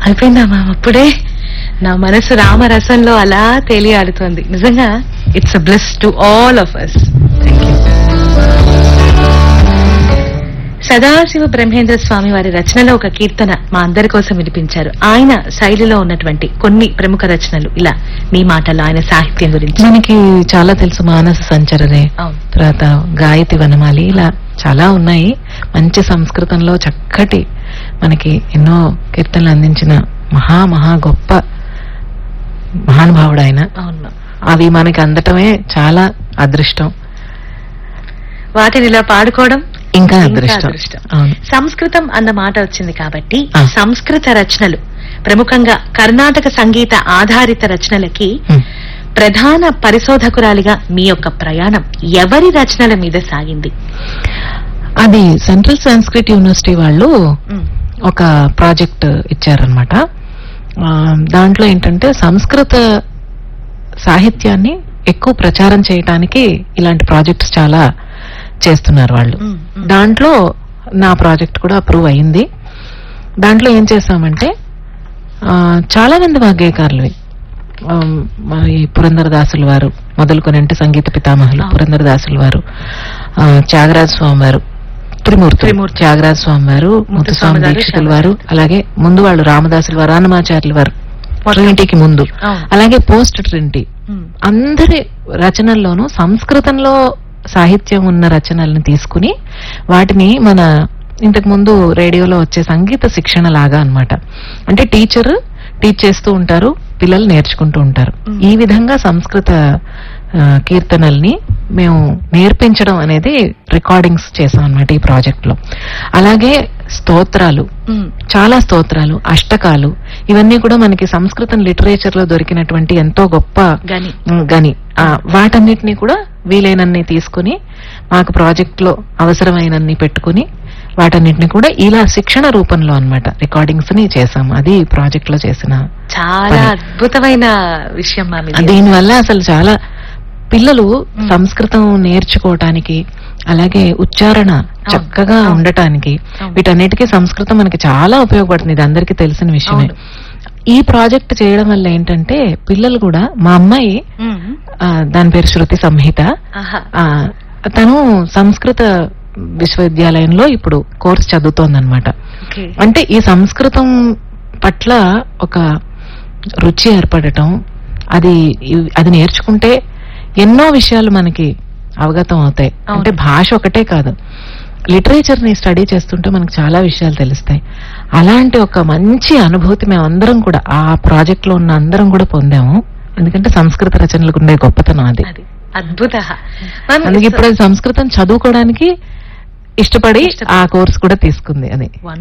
అయిపోయిందా మ్యామ్ అప్పుడే నా మనసు రామరసంలో అలా తేలియాడుతోంది నిజంగా it's a bless to all of us Sadashiva Brahmendra Swami వారి రచనలో ఒక కీర్తన మా అందరి కోసం వినిపించారు ఆయన శైలిలో ఉన్నటువంటి కొన్ని ప్రముఖ రచనలు ఇలా మీ మాటల్లో ఆయన సాహిత్యం గురించి మనకి చాలా తెలుసు మానస సంచరనే అవును తర్వాత గాయతి వనమాలి ఇలా చాలా ఉన్నాయి మంచి సంస్కృతంలో చక్కటి మనకి ఎన్నో కీర్తనలు అందించిన మహా మహా గొప్ప మహానుభావుడు ఆయన అవును మ్యామ్. అవి మనకి అందటమే చాలా అదృష్టం వాటిని ఇలా పాడుకోవడం ఇంకా ఇంకా అదృష్టం అదృష్టం. అవును సంస్కృతం అన్న మాట వచ్చింది కాబట్టి ఆ. సంస్కృత రచనలు ప్రముఖంగా కర్ణాటక సంగీత ఆధారిత రచనలకి హ్మ్. ప్రధాన పరిశోధకురాలిగా మీ యొక్క ప్రయాణం ఎవరి రచనల మీద సాగింది అది సెంట్రల్ సంస్కృత్ యూనివర్సిటీ వాళ్ళు మ్, ఒక ప్రాజెక్ట్ ఇచ్చారనమాట దాంట్లో ఏంటంటే సంస్కృత సాహిత్యాన్ని ఎక్కువ ప్రచారం చేయడానికి ఇలాంటి ప్రాజెక్ట్స్ చాలా చేస్తున్నారు వాళ్ళు మ్, మ్. దాంట్లో నా ప్రాజెక్ట్ కూడా అప్రూవ్ అయింది దాంట్లో ఏం చేసామంటే ఆ, చాలా మంది వాగ్గేయకారులు మరి పురంధరదాసుల వారు మొదలుకొని అంటే సంగీత పితామహులు అవును. పురంధరదాసుల వారు ఆ, త్యాగరాజ స్వామి వారు త్రిమూర్తి త్రిమూర్తి. త్యాగరాజ స్వామి వారు ముత్తుస్వామి గారు, దీక్షితుల వారు అలాగే ముందు వాళ్ళు రామదాసుల వారు రానమాచార్యుల వారు మొత్తం. ట్రినిటీకి ముందు అవును. అలాగే పోస్ట్ ట్రినిటీ మ్, అందరి రచనల్లోనూ సంస్కృతంలో సాహిత్యం ఉన్న రచనల్ని తీసుకుని వాటిని మన ఇంతకు ముందు రేడియోలో వచ్చే సంగీత శిక్షణ లాగా అన్నమాట అంటే టీచర్ టీచ్ చేస్తూ ఉంటారు పిల్లలు నేర్చుకుంటూ ఉంటారు మ్మ్. ఈ విధంగా సంస్కృత ఆ, కీర్తనల్ని మేము నేర్పించడం అనేది రికార్డింగ్స్ చేసాం అన్నమాట ఈ ప్రాజెక్ట్ లో అలాగే స్తోత్రాలు మ్, చాలా స్తోత్రాలు అష్టకాలు ఇవన్నీ కూడా మనకి సంస్కృతం లిటరేచర్ లో దొరికినటువంటి ఎంతో గొప్ప గని ఉమ్, గని ఆ, వాటన్నిటిని కూడా వీలైనన్ని తీసుకుని మాకు ప్రాజెక్ట్ లో అవసరమైనన్ని పెట్టుకుని వాటన్నిటిని కూడా ఇలా శిక్షణ రూపంలో అన్నమాట రికార్డింగ్స్ ని చేసాం అది ప్రాజెక్ట్ లో చేసిన చాలా పని. అద్భుతమైన విషయం మ్యామ్ ఇది. దీనివల్ల అసలు చాలా పిల్లలు మ్మ్. సంస్కృతం నేర్చుకోవటానికి అలాగే ఉచ్చారణ చక్కగా అవును. ఉండటానికి అవును. వీటన్నిటికీ సంస్కృతం మనకి చాలా ఉపయోగపడుతుంది ఇది అందరికీ తెలిసిన విషయమే అవును. ఈ ప్రాజెక్ట్ చేయడం వల్ల ఏంటంటే పిల్లలు కూడా మా అమ్మాయి మ్, ఆ, దాని పేరు శృతి సంహిత ఆహా. ఆ, తను సంస్కృత విశ్వవిద్యాలయంలో ఇప్పుడు కోర్స్ చదువుతోందనమాట ఓకే. అంటే ఈ సంస్కృతం పట్ల ఒక రుచి ఏర్పడటం అది ఇవ్- అది నేర్చుకుంటే ఎన్నో విషయాలు మనకి అవగతం అవుతాయి అవును. అంటే భాష ఒకటే కాదు లిటరేచర్ ని స్టడీ చేస్తుంటే మనకు చాలా విషయాలు తెలుస్తాయి అలాంటి ఒక మంచి అనుభూతి మేము అందరం కూడా ఆ ప్రాజెక్ట్ లో ఉన్న అందరం కూడా పొందాము ఎందుకంటే సంస్కృత రచనలకు ఉండే గొప్పతనం అది అది అద్భుత మ్యామ్, అందుకే ఇప్పుడు అది సంస్కృతం చదువుకోవడానికి ఇష్టపడి ఇష్టపడి. ఆ కోర్స్ కూడా తీసుకుంది అది